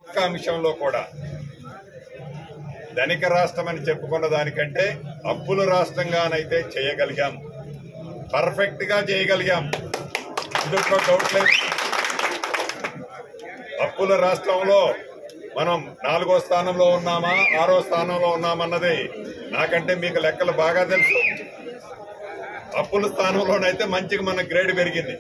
ఒక్క అంశంలో కూడా ధనిక రాష్ట్రం అని చెప్పుకున్న దానికంటే అప్పుల రాష్ట్రంగానైతే చేయగలిగాం పర్ఫెక్ట్ గా చేయగలిగాం ఇందులో డౌట్ లేదు అప్పుల రాష్ట్రంలో మనం నాలుగో స్థానంలో ఉన్నామా ఆరో స్థానంలో ఉన్నామన్నది నాకంటే మీకు లెక్కలు బాగా తెలుసు అప్పుల స్థానంలోనైతే మంచిగా మన గ్రేడ్ పెరిగింది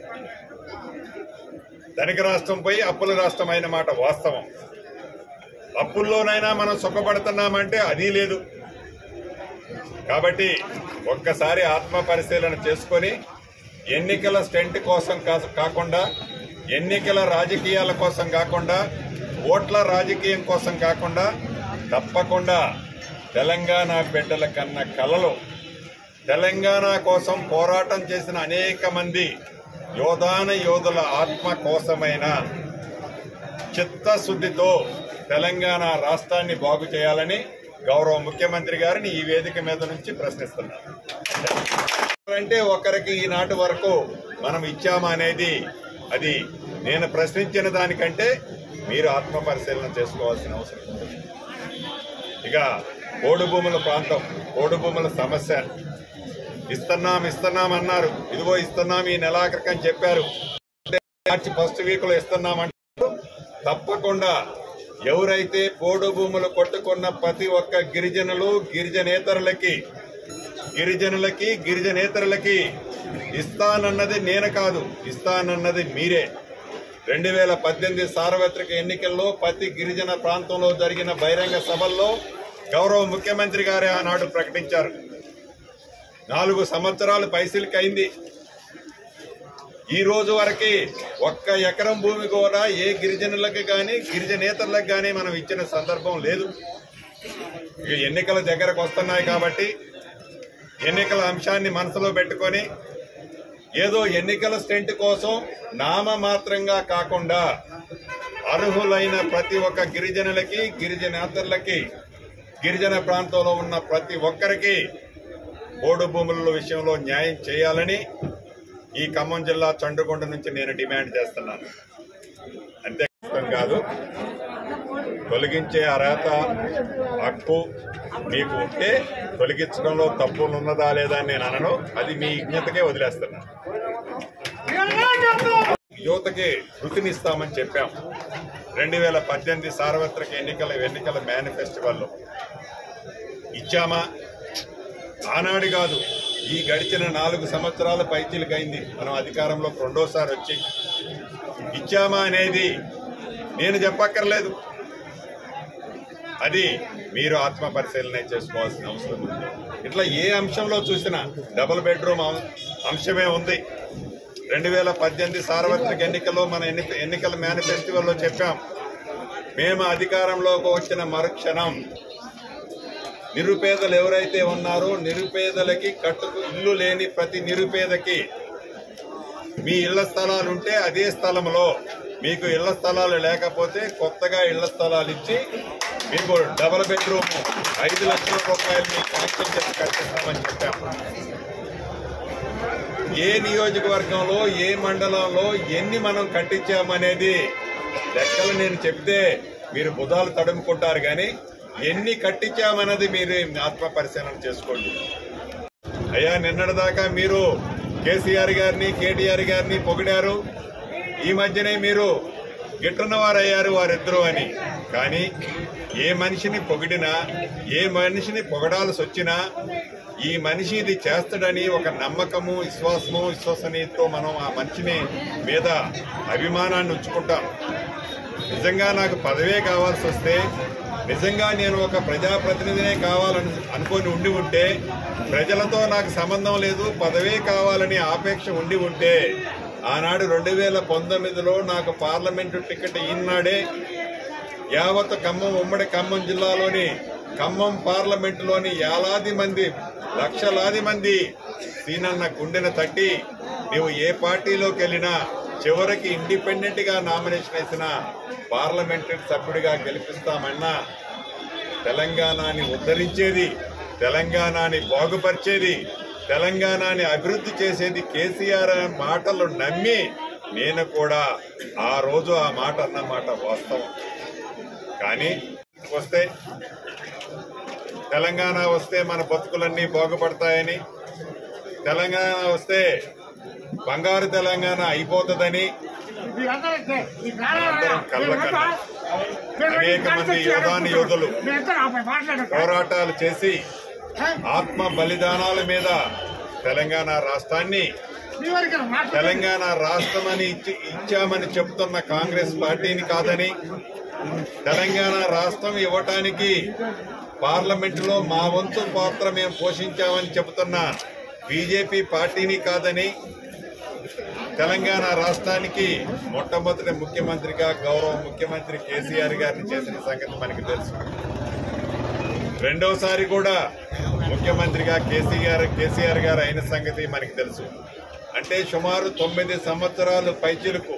ధనిక రాష్ట్రం పోయి అప్పుల రాష్ట్రం అయిన మాట వాస్తవం అప్పుల్లోనైనా మనం సుఖపడుతున్నామంటే అది లేదు కాబట్టి ఒక్కసారి ఆత్మ పరిశీలన చేసుకొని ఎన్నికల స్టెంట్ కోసం కా- కాకుండా ఎన్నికల రాజకీయాల కోసం కాకుండా ఓట్ల రాజకీయం కోసం కాకుండా తప్పకుండా తెలంగాణ బిడ్డల కన్న కలలు తెలంగాణ కోసం పోరాటం చేసిన అనేక మంది యోధాన యోధుల ఆత్మ కోసమైన చిత్తశుద్ధితో తెలంగాణ రాష్ట్రాన్ని బాగు చేయాలని గౌరవ ముఖ్యమంత్రి గారిని ఈ వేదిక మీద నుంచి ప్రశ్నిస్తున్నాను అంటే ఒకరికి ఈనాటి వరకు మనం ఇచ్చామా అనేది అది నేను ప్రశ్నించిన దానికంటే మీరు ఆత్మ పరిశీలన చేసుకోవాల్సిన అవసరం ఉంది ఇక కోడు భూముల ప్రాంతం కోడు భూముల సమస్య ఇస్తున్నాం ఇస్తున్నాం అన్నారు ఇదిగో ఇస్తున్నాం ఈ నెలాఖరికం చెప్పారు మార్చి ఫస్ట్ వీక్ లో ఇస్తున్నామంటారు తప్పకుండా ఎవరైతే పోడు భూములు కొట్టుకున్న ప్రతి ఒక్క గిరిజనులు గిరిజనేతరులకి గిరిజనులకి గిరిజనేతరులకి ఇస్తానన్నది నేను కాదు ఇస్తానన్నది మీరే రెండు వేల పద్దెనిమిది సార్వత్రిక ఎన్నికల్లో ప్రతి గిరిజన ప్రాంతంలో జరిగిన బహిరంగ సభల్లో గౌరవ ముఖ్యమంత్రి గారే ఆనాడు ప్రకటించారు నాలుగు సంవత్సరాలు పైసలకి అయింది ఈ రోజు వరకు ఒక్క ఎకరం భూమి కూడా ఏ గిరిజనులకు గాని గిరిజనేతరులకు గాని మనం ఇచ్చిన సందర్భం లేదు ఇక ఎన్నికల దగ్గరకు వస్తున్నాయి కాబట్టి ఎన్నికల అంశాన్ని మనసులో పెట్టుకొని ఏదో ఎన్నికల స్టెంట్ కోసం నామమాత్రంగా కాకుండా అర్హులైన ప్రతి ఒక్క గిరిజనులకి గిరిజనేతరులకి గిరిజన ప్రాంతంలో ఉన్న ప్రతి ఒక్కరికి పోడు భూముల విషయంలో న్యాయం చేయాలని ఈ ఖమ్మం జిల్లా చండుకొండ నుంచి నేను డిమాండ్ చేస్తున్నాను అంతే కాదు తొలగించే అర్హత హక్కు మీకు ఉంటే తొలగించడంలో తప్పు ఉన్నదా లేదా అని నేను అనను అది మీ విజ్ఞతకే వదిలేస్తున్నాను యువతకి వృత్తినిస్తామని చెప్పాం రెండు వేల పద్దెనిమిది సార్వత్రిక ఎన్నికల ఎన్నికల మేనిఫెస్టివల్లో ఇచ్చామా ఆనాడు కాదు ఈ గడిచిన నాలుగు సంవత్సరాల పైచీలకైంది మనం అధికారంలోకి రెండోసారి వచ్చి ఇచ్చామా అనేది నేను చెప్పక్కర్లేదు అది మీరు ఆత్మ పరిశీలన చేసుకోవాల్సిన అవసరం ఉంది ఇట్లా ఏ అంశంలో చూసినా డబుల్ బెడ్రూమ్ అం- అంశమే ఉంది రెండు వేల పద్దెనిమిది సార్వత్రిక ఎన్నికల్లో మన ఎన్ని ఎన్నికల మేనిఫెస్టివల్లో చెప్పాం మేము అధికారంలోకి వచ్చిన మరుక్షణం నిరుపేదలు ఎవరైతే ఉన్నారో నిరుపేదలకి కట్టుకు ఇల్లు లేని ప్రతి నిరుపేదకి మీ ఇళ్ల స్థలాలు ఉంటే అదే స్థలంలో మీకు ఇళ్ల స్థలాలు లేకపోతే కొత్తగా ఇళ్ల స్థలాలు ఇచ్చి మీకు డబల్ బెడ్రూమ్ ఐదు లక్షల రూపాయలు మీకు కనెక్షన్ చేసి కట్టిస్తామని చెప్పాము ఏ నియోజకవర్గంలో ఏ మండలంలో ఎన్ని మనం కట్టించామనేది లెక్కలు నేను చెప్తే మీరు బుధాలు తడుముకుంటారు కానీ ఎన్ని కట్టించామన్నది మీరు ఆత్మ పరిశీలన చేసుకోండి అయ్యా నిన్నటిదాకా మీరు కేసీఆర్ గారిని కేటీఆర్ గారిని పొగిడారు ఈ మధ్యనే మీరు గిట్టున్నవారయ్యారు వారిద్దరూ అని కానీ ఏ మనిషిని పొగిడినా ఏ మనిషిని పొగడాల్సి వచ్చినా ఈ మనిషి ఇది చేస్తాడని ఒక నమ్మకము విశ్వాసము విశ్వసనీయతతో మనం ఆ మనిషిని మీద అభిమానాన్ని ఉంచుకుంటాం నిజంగా నాకు పదవే కావాల్సి వస్తే నిజంగా నేను ఒక ప్రజాప్రతినిధినే కావాలని అనుకొని ఉండి ఉంటే ప్రజలతో నాకు సంబంధం లేదు పదవే కావాలని ఆపేక్ష ఉండి ఉంటే ఆనాడు రెండు వేల పంతొమ్మిదిలో నాకు పార్లమెంటు టికెట్ ఈనాడే యావత్ ఖమ్మం ఉమ్మడి ఖమ్మం జిల్లాలోని ఖమ్మం పార్లమెంటులోని యాలాది మంది లక్షలాది మంది సీనన్న గుండెను తట్టి నీవు ఏ పార్టీలోకి వెళ్ళినా చివరికి ఇండిపెండెంట్ గా నామినేషన్ వేసిన పార్లమెంటరీ సభ్యుడిగా గెలిపిస్తామన్నా తెలంగాణని ఉద్ధరించేది తెలంగాణని బాగుపరిచేది తెలంగాణని అభివృద్ధి చేసేది కేసీఆర్ అనే మాటలు నమ్మి నేను కూడా ఆ రోజు ఆ మాట అన్న మాట వాస్తవం కానీ వస్తే తెలంగాణ వస్తే మన బతుకులన్నీ బాగుపడతాయని తెలంగాణ వస్తే బంగారు తెలంగాణ అయిపోతుందని అందరం కళ్ళకన్నా అనేక మంది యోధాని యోధులు పోరాటాలు చేసి ఆత్మ బలిదానాల మీద తెలంగాణ రాష్ట్రాన్ని తెలంగాణ రాష్ట్రం అని ఇచ్చి ఇచ్చామని చెప్తున్న కాంగ్రెస్ పార్టీని కాదని తెలంగాణ రాష్ట్రం ఇవ్వటానికి పార్లమెంటులో మా వంతు పాత్ర మేము పోషించామని చెబుతున్న బీజేపీ పార్టీని కాదని తెలంగాణ రాష్ట్రానికి మొట్టమొదటి ముఖ్యమంత్రిగా గౌరవ ముఖ్యమంత్రి కేసీఆర్ గారిని చేసిన సంగతి మనకి తెలుసు రెండోసారి కూడా ముఖ్యమంత్రిగా కేసీఆర్ కేసీఆర్ గారు అయిన సంగతి మనకి తెలుసు అంటే సుమారు తొమ్మిది సంవత్సరాలు పైచిలుకు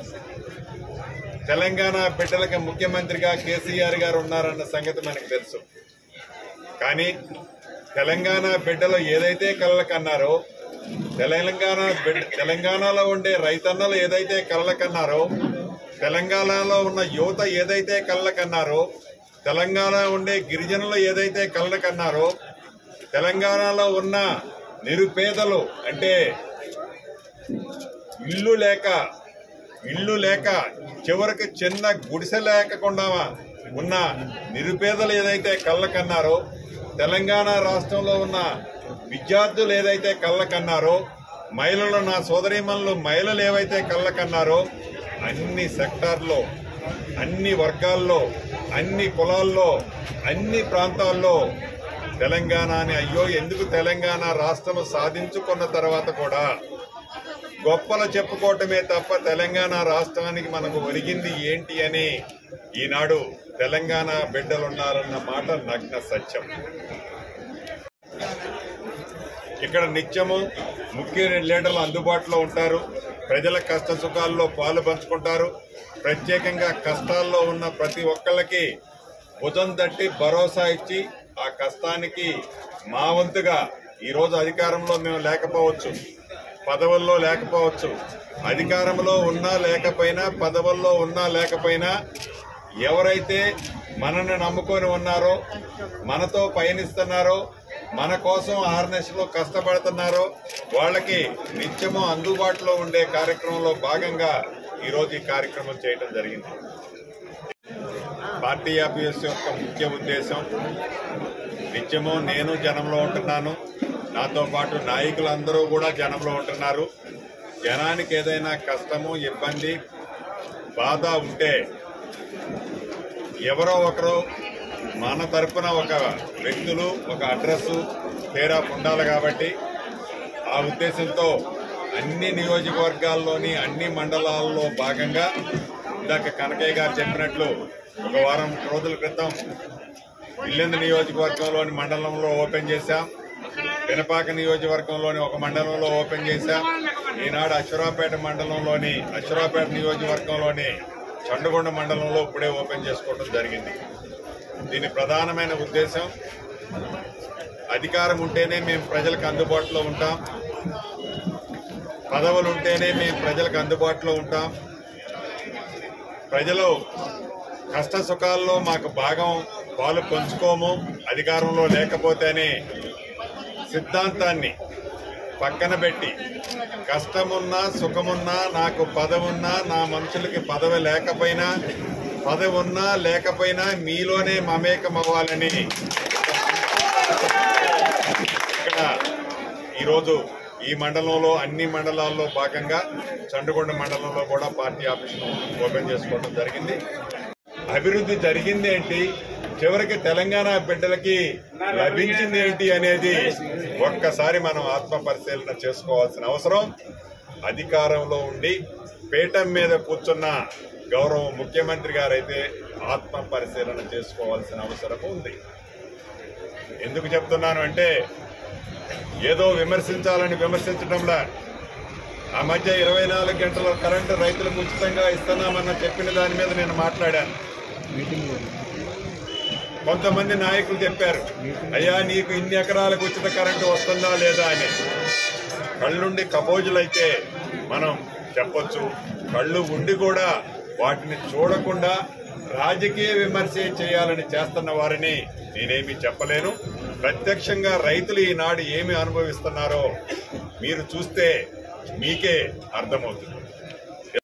తెలంగాణ బిడ్డలకు ముఖ్యమంత్రిగా కేసీఆర్ గారు ఉన్నారన్న సంగతి మనకు తెలుసు కానీ తెలంగాణ బిడ్డలు ఏదైతే కళ్ళకన్నారో తెలంగాణ బిడ్డ తెలంగాణలో ఉండే రైతన్నలు ఏదైతే కళ్ళకన్నారో తెలంగాణలో ఉన్న యువత ఏదైతే కళ్ళకన్నారో తెలంగాణ ఉండే గిరిజనులు ఏదైతే కళ్ళకన్నారో తెలంగాణలో ఉన్న నిరుపేదలు అంటే ఇల్లు లేక ఇల్లు లేక చివరికి చిన్న గుడిసె లేకుండా ఉన్న నిరుపేదలు ఏదైతే కళ్ళకన్నారో తెలంగాణ రాష్ట్రంలో ఉన్న విద్యార్థులు ఏదైతే కళ్ళకన్నారో మహిళలు నా సోదరీమణులు మహిళలు ఏవైతే కళ్ళకన్నారో అన్ని సెక్టార్లో అన్ని వర్గాల్లో అన్ని కులాల్లో అన్ని ప్రాంతాల్లో తెలంగాణ అని అయ్యో ఎందుకు తెలంగాణ రాష్ట్రం సాధించుకున్న తర్వాత కూడా గొప్పలు చెప్పుకోవటమే తప్ప తెలంగాణ రాష్ట్రానికి మనకు ఒరిగింది ఏంటి అని ఈనాడు తెలంగాణ బిడ్డలున్నారన్న మాట నగ్న సత్యం ఇక్కడ నిత్యము ముఖ్య లీడర్లు అందుబాటులో ఉంటారు ప్రజల కష్ట సుఖాల్లో పాలు పంచుకుంటారు ప్రత్యేకంగా కష్టాల్లో ఉన్న ప్రతి ఒక్కళ్ళకి భుజం తట్టి భరోసా ఇచ్చి ఆ కష్టానికి మా వంతుగా ఈరోజు అధికారంలో మేము లేకపోవచ్చు పదవుల్లో లేకపోవచ్చు అధికారంలో ఉన్నా లేకపోయినా పదవుల్లో ఉన్నా లేకపోయినా ఎవరైతే మనల్ని నమ్ముకొని ఉన్నారో మనతో పయనిస్తున్నారో మన కోసం ఆర్నెస్లో కష్టపడుతున్నారో వాళ్ళకి నిత్యము అందుబాటులో ఉండే కార్యక్రమంలో భాగంగా ఈరోజు ఈ కార్యక్రమం చేయడం జరిగింది పార్టీ ఆఫీస్ యొక్క ముఖ్య ఉద్దేశం నిత్యము నేను జనంలో ఉంటున్నాను నాతో పాటు నాయకులందరూ కూడా జనంలో ఉంటున్నారు జనానికి ఏదైనా కష్టము ఇబ్బంది బాధ ఉంటే ఎవరో ఒకరు మన తరపున ఒక వ్యక్తులు ఒక అడ్రస్ పేరా ఉండాలి కాబట్టి ఆ ఉద్దేశంతో అన్ని నియోజకవర్గాల్లోని అన్ని మండలాల్లో భాగంగా ఇందాక కనకయ్య గారు చెప్పినట్లు ఒక వారం రోజుల క్రితం ఇల్లెందు నియోజకవర్గంలోని మండలంలో ఓపెన్ చేశాం పినపాక నియోజకవర్గంలోని ఒక మండలంలో ఓపెన్ చేశాం ఈనాడు అశ్వరాపేట మండలంలోని అశ్వరాపేట నియోజకవర్గంలోని చండగొండ మండలంలో ఇప్పుడే ఓపెన్ చేసుకోవడం జరిగింది దీని ప్రధానమైన ఉద్దేశం అధికారం ఉంటేనే మేము ప్రజలకు అందుబాటులో ఉంటాం పదవులు ఉంటేనే మేము ప్రజలకు అందుబాటులో ఉంటాం ప్రజలు కష్ట సుఖాల్లో మాకు భాగం పాలు పంచుకోము అధికారంలో లేకపోతేనే సిద్ధాంతాన్ని పక్కన పెట్టి కష్టమున్నా సుఖమున్నా నాకు పదవున్నా నా మనుషులకి పదవి లేకపోయినా పదవి ఉన్నా లేకపోయినా మీలోనే మమేకం అవ్వాలని ఇక్కడ ఈరోజు ఈ మండలంలో అన్ని మండలాల్లో భాగంగా చండుగొండ మండలంలో కూడా పార్టీ ఆఫీసును ఓపెన్ చేసుకోవడం జరిగింది అభివృద్ధి జరిగింది ఏంటి చివరికి తెలంగాణ బిడ్డలకి లభించింది ఏంటి అనేది ఒక్కసారి మనం ఆత్మ పరిశీలన చేసుకోవాల్సిన అవసరం అధికారంలో ఉండి పీఠం మీద కూర్చున్న గౌరవ ముఖ్యమంత్రి గారైతే ఆత్మ పరిశీలన చేసుకోవాల్సిన అవసరం ఉంది ఎందుకు చెప్తున్నాను అంటే ఏదో విమర్శించాలని విమర్శించడంలా ఆ మధ్య ఇరవై నాలుగు గంటల కరెంటు రైతులకు ఉచితంగా ఇస్తున్నామన్న చెప్పిన దాని మీద నేను మాట్లాడాను కొంతమంది నాయకులు చెప్పారు అయ్యా నీకు ఇన్ని ఎకరాలకు ఉచిత కరెంటు వస్తుందా లేదా అని కళ్ళుండి కపోజులైతే మనం చెప్పొచ్చు కళ్ళు ఉండి కూడా వాటిని చూడకుండా రాజకీయ విమర్శే చేయాలని చేస్తున్న వారిని నేనేమి చెప్పలేను ప్రత్యక్షంగా రైతులు ఈనాడు ఏమి అనుభవిస్తున్నారో మీరు చూస్తే మీకే అర్థమవుతుంది